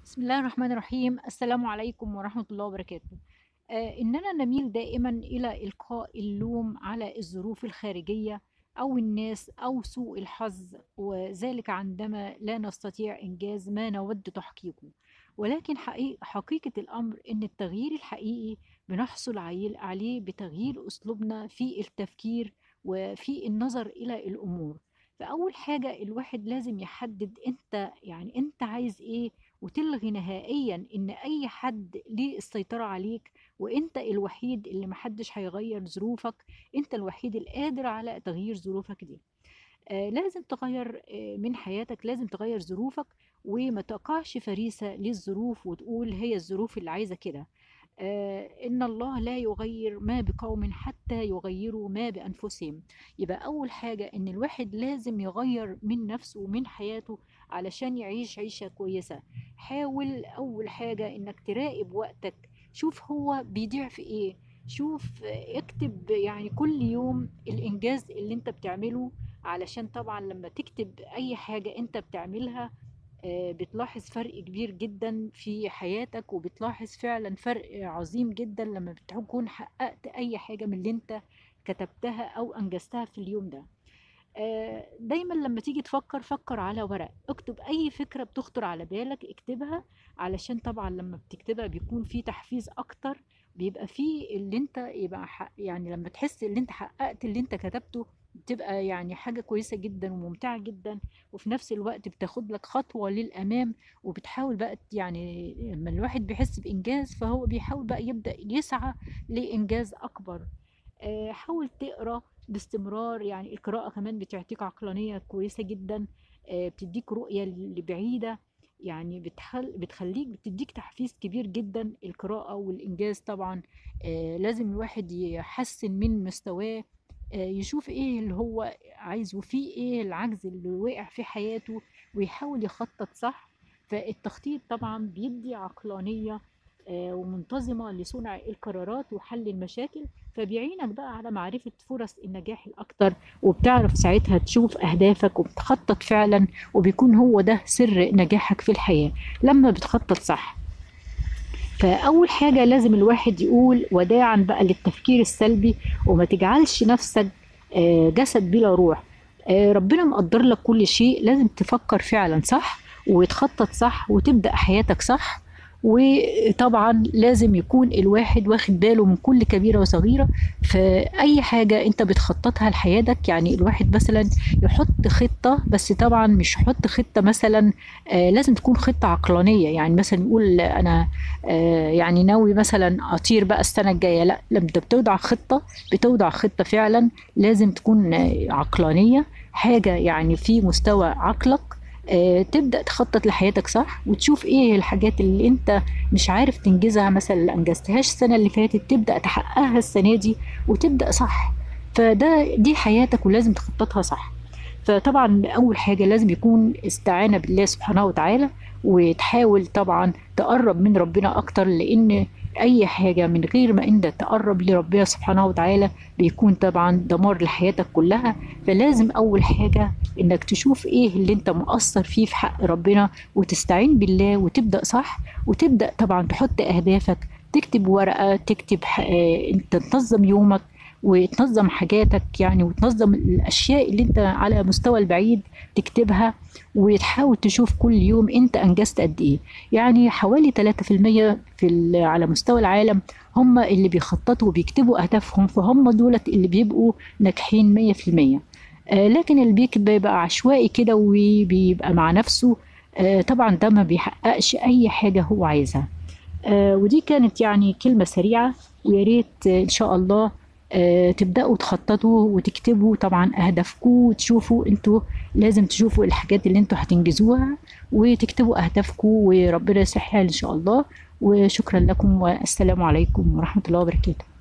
بسم الله الرحمن الرحيم السلام عليكم ورحمة الله وبركاته آه، إننا نميل دائما إلى إلقاء اللوم على الظروف الخارجية أو الناس أو سوء الحظ وذلك عندما لا نستطيع إنجاز ما نود تحقيقه ولكن حقيقة, حقيقة الأمر إن التغيير الحقيقي بنحصل عيل- عليه بتغيير أسلوبنا في التفكير وفي النظر إلى الأمور فأول حاجة الواحد لازم يحدد أنت يعني أنت عايز إيه وتلغي نهائيا ان اي حد ليه السيطرة عليك وانت الوحيد اللي محدش هيغير ظروفك انت الوحيد القادر على تغيير ظروفك دي آه لازم تغير آه من حياتك لازم تغير ظروفك وما تقعش فريسة للظروف وتقول هي الظروف اللي عايزة كده آه إن الله لا يغير ما بقوم حتى يغيروا ما بأنفسهم يبقى أول حاجة إن الواحد لازم يغير من نفسه ومن حياته علشان يعيش عيشة كويسة حاول أول حاجة إنك تراقب وقتك شوف هو بيضيع في إيه شوف آه، اكتب يعني كل يوم الإنجاز اللي أنت بتعمله علشان طبعا لما تكتب أي حاجة أنت بتعملها آه، بتلاحظ فرق كبير جدا في حياتك وبتلاحظ فعلا فرق عظيم جدا لما بتكون حققت أي حاجة من اللي أنت كتبتها أو أنجزتها في اليوم ده آه، دايما لما تيجي تفكر فكر على ورق اكتب اي فكرة بتخطر على بالك اكتبها علشان طبعا لما بتكتبها بيكون في تحفيز اكتر بيبقى في اللي انت يبقى حق يعني لما تحس ان انت حققت اللي انت كتبته بتبقى يعني حاجة كويسة جدا وممتعة جدا وفي نفس الوقت بتاخد لك خطوة للأمام وبتحاول بقى يعني لما الواحد بيحس بإنجاز فهو بيحاول بقى يبدأ يسعى لإنجاز أكبر آه، حاول تقرا باستمرار يعني القراءة كمان بتعطيك عقلانية كويسة جدا آه، بتديك رؤية لبعيدة يعني بتخل... بتخليك بتديك تحفيز كبير جدا القراءة والإنجاز طبعا آه، لازم الواحد يحسن من مستواه آه، يشوف ايه اللي هو عايزه فيه ايه العجز اللي وقع في حياته ويحاول يخطط صح فالتخطيط طبعا بيدي عقلانية آه، ومنتظمة لصنع القرارات وحل المشاكل فبيعينك بقى على معرفة فرص النجاح الأكتر وبتعرف ساعتها تشوف أهدافك وبتخطط فعلا وبيكون هو ده سر نجاحك في الحياة لما بتخطط صح فأول حاجة لازم الواحد يقول وداعا بقى للتفكير السلبي وما تجعلش نفسك آه، جسد بلا روح آه، ربنا مقدر لك كل شيء لازم تفكر فعلا صح وتخطط صح وتبدأ حياتك صح وطبعا لازم يكون الواحد واخد باله من كل كبيرة وصغيرة فأي حاجة انت بتخططها لحياتك يعني الواحد مثلا يحط خطة بس طبعا مش يحط خطة مثلا آه لازم تكون خطة عقلانية يعني مثلا يقول أنا آه يعني ناوي مثلا أطير بقى السنة الجاية لا لما انت بتوضع خطة بتوضع خطة فعلا لازم تكون آه، عقلانية حاجة يعني في مستوى عقلك آه، تبدأ تخطط لحياتك صح وتشوف ايه الحاجات اللي انت مش عارف تنجزها مثلا اللي انجزتهاش السنة اللي فاتت تبدأ تحققها السنة دي وتبدأ صح فده دي حياتك ولازم تخططها صح فطبعا اول حاجة لازم يكون استعانة بالله سبحانه وتعالى وتحاول طبعا تقرب من ربنا اكتر لان اي حاجة من غير ما انت تقرب لربنا سبحانه وتعالى بيكون طبعا دمار لحياتك كلها فلازم اول حاجة انك تشوف ايه اللي انت مقصر فيه في حق ربنا وتستعين بالله وتبدأ صح وتبدأ طبعا تحط اهدافك تكتب ورقة تكتب ح- آه، انت تنظم يومك وتنظم حاجاتك يعني وتنظم الاشياء اللي انت على مستوى البعيد تكتبها وتحاول تشوف كل يوم انت انجزت قد ايه يعني حوالي 3% في ال- على مستوى العالم هم اللي بيخططوا وبيكتبوا اهدافهم فهم دولت اللي بيبقوا ناجحين 100% آه، لكن اللي بيك- بيبقى عشوائي كده وبيبقى مع نفسه آه، طبعا ده ما بيحققش اي حاجة هو عايزها آه، ودي كانت يعني كلمة سريعة ويا ريت آه، ان شاء الله آه، تبدأوا تخططوا وتكتبوا طبعا أهدافكم وتشوفوا انتوا لازم تشوفوا الحاجات اللي انتوا هتنجزوها وتكتبوا أهدافكم وربنا يسهل إن شاء الله وشكرا لكم والسلام عليكم ورحمة الله وبركاته